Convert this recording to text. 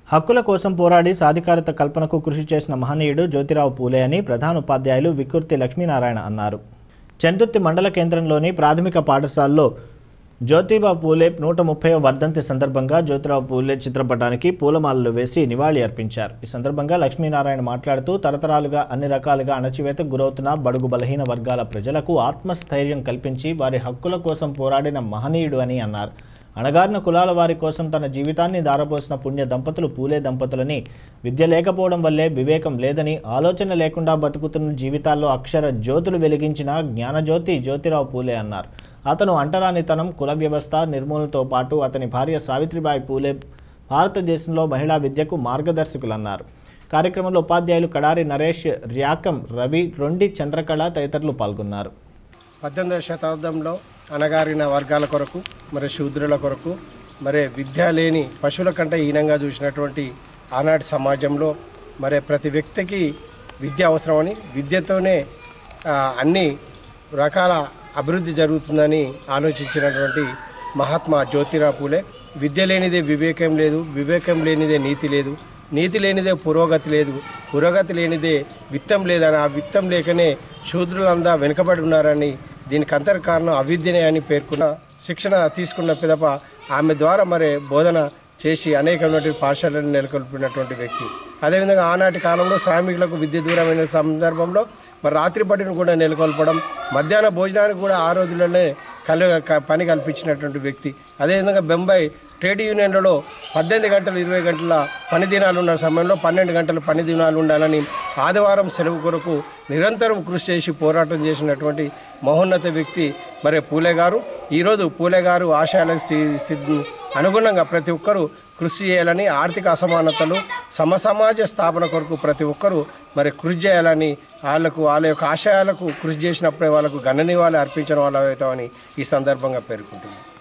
హక్కుల కోసం పోరాడి సాధికారత కల్పనకు కృషి చేసిన మహనీయుడు జ్యోతిరావు పూలే అని ప్రధాన ఉపాధ్యాయులు వికుర్తి లక్ష్మీనారాయణ అన్నారు చందుర్తి మండల కేంద్రంలోని ప్రాథమిక పాఠశాలలో జ్యోతిబా పూలే నూట ముప్పై వర్ధంతి సందర్భంగా జ్యోతిరావు పూలే చిత్రపటానికి పూలమాలలు వేసి నివాళి అర్పించారు ఈ సందర్భంగా లక్ష్మీనారాయణ మాట్లాడుతూ తరతరాలుగా అన్ని రకాలుగా అణచివేతకు గురవుతున్న బడుగు బలహీన వర్గాల ప్రజలకు ఆత్మస్థైర్యం కల్పించి వారి హక్కుల కోసం పోరాడిన మహనీయుడు అని అన్నారు అణగారిన కులాల వారి కోసం తన జీవితాన్ని దారపోసిన పుణ్య దంపతులు పూలే దంపతులని విద్య లేకపోవడం వల్లే వివేకం లేదని ఆలోచన లేకుండా బతుకుతున్న జీవితాల్లో అక్షర జ్యోతులు వెలిగించిన జ్ఞానజ్యోతి జ్యోతిరావు పూలే అన్నారు అతను అంటరానితనం కుల వ్యవస్థ నిర్మూలనతో పాటు అతని భార్య సావిత్రిబాయి పూలే భారతదేశంలో మహిళా విద్యకు మార్గదర్శకులన్నారు కార్యక్రమంలో ఉపాధ్యాయులు కడారి నరేష్ ర్యాకం రవి రొండి చంద్రకళ తదితరులు పాల్గొన్నారు పద్దెనిమిదవ శతాబ్దంలో అణగారిన వర్గాల కొరకు మరి శూద్రుల కొరకు మరి విద్య లేని పశువుల కంటే హీనంగా చూసినటువంటి ఆనాటి సమాజంలో మరి ప్రతి వ్యక్తికి విద్య అవసరమని విద్యతోనే ఆ, అన్ని రకాల అభివృద్ధి జరుగుతుందని ఆలోచించినటువంటి మహాత్మా జ్యోతిరావు పూలే విద్య లేనిదే వివేకం లేదు వివేకం లేనిదే నీతి లేదు నీతి లేనిదే పురోగతి లేదు పురోగతి లేనిదే విత్తం లేదని ఆ విత్తం లేకనే శూద్రులంతా వెనుకబడి ఉన్నారని దీనికి అంతర్ కారణం అవిద్యనే అని పేర్కొన్న శిక్షణ తీసుకున్న పిదప ఆమె ద్వారా మరి బోధన చేసి అనేకమైనటువంటి పాఠశాలను నెలకొల్పినటువంటి వ్యక్తి అదేవిధంగా ఆనాటి కాలంలో శ్రామికులకు విద్య దూరమైన సందర్భంలో మరి రాత్రి బడిని కూడా నెలకొల్పడం మధ్యాహ్న భోజనానికి కూడా ఆ రోజుల్లోనే కలి క- పని కల్పించినటువంటి వ్యక్తి అదేవిధంగా బొంబాయి ట్రేడ్ యూనియన్లలో పద్దెనిమిది గంటలు ఇరవై గంటల పని దినాలు ఉన్న సమయంలో పన్నెండు గంటల పని దినాలు ఉండాలని ఆదివారం సెలవు కొరకు నిరంతరం కృషి చేసి పోరాటం చేసినటువంటి మహోన్నత వ్యక్తి మరి పూలే గారు ఈరోజు పూలే గారు ఆశయాలకు సి- సి- అనుగుణంగా ప్రతి ఒక్కరూ కృషి చేయాలని ఆర్థిక అసమానతలు సమసమాజ స్థాపన కొరకు ప్రతి ఒక్కరూ మరి కృషి చేయాలని వాళ్ళకు వాళ్ళ యొక్క ఆశయాలకు కృషి చేసినప్పుడే వాళ్ళకు గణనీయాలు అర్పించిన వాళ్ళు అవుతామని ఈ సందర్భంగా పేర్కొంటున్నాను